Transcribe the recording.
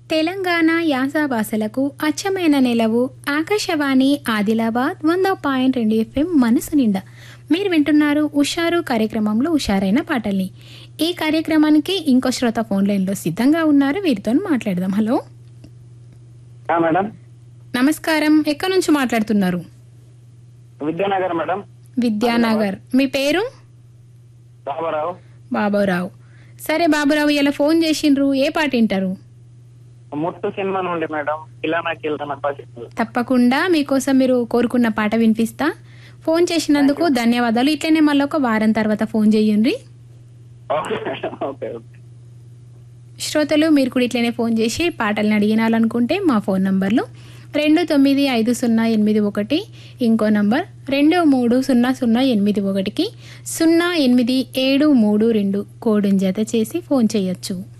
తెలంగాణ యాస భాషలకు అచ్చమైన నెలవు ఆకాశవాణి ఆదిలాబాద్ వంద పాయింట్ రెండు ఎఫ్ఎం మనసు నిండా మీరు వింటున్నారు ఉషారు కార్యక్రమంలో ఉషారైన పాటల్ని ఈ కార్యక్రమానికి ఇంకో శ్రోత ఫోన్ లైన్లో సిద్ధంగా ఉన్నారు వీరితో మాట్లాడదాం హలో ఆ, మేడం నమస్కారం ఎక్కడి నుంచి మాట్లాడుతున్నారు విద్యానగర్ మేడం విద్యానగర్ మీ పేరు బాబారావు బాబురావు సరే బాబురావు ఇలా ఫోన్ చేసిండ్రు ఏ పాట వింటారు ముట్టు సినిమా నుండి మేడం కిలానా కిలానా పసిపిల్ల. తప్పకుండా మీకోసం మీరు కోరుకున్న పాట వినిపిస్తా ఫోన్ చేసినందుకు ధన్యవాదాలు ఇట్లనే మళ్ళీ ఒక వారం తర్వాత ఫోన్ చేయండి ఓకే మేడం ఓకే ఓకే శ్రోతలు మీరు కూడా ఇట్లనే ఫోన్ చేసి పాటల్ని అడిగినాలనుకుంటే మా ఫోన్ నంబర్లు రెండు తొమ్మిది ఐదు సున్నా ఎనిమిది ఒకటి ఇంకో నంబర్ రెండు మూడు సున్నా సున్నా ఎనిమిది ఒకటికి సున్నా ఎనిమిది ఏడు మూడు రెండు కోడుని జత చేసి ఫోన్ చేయొచ్చు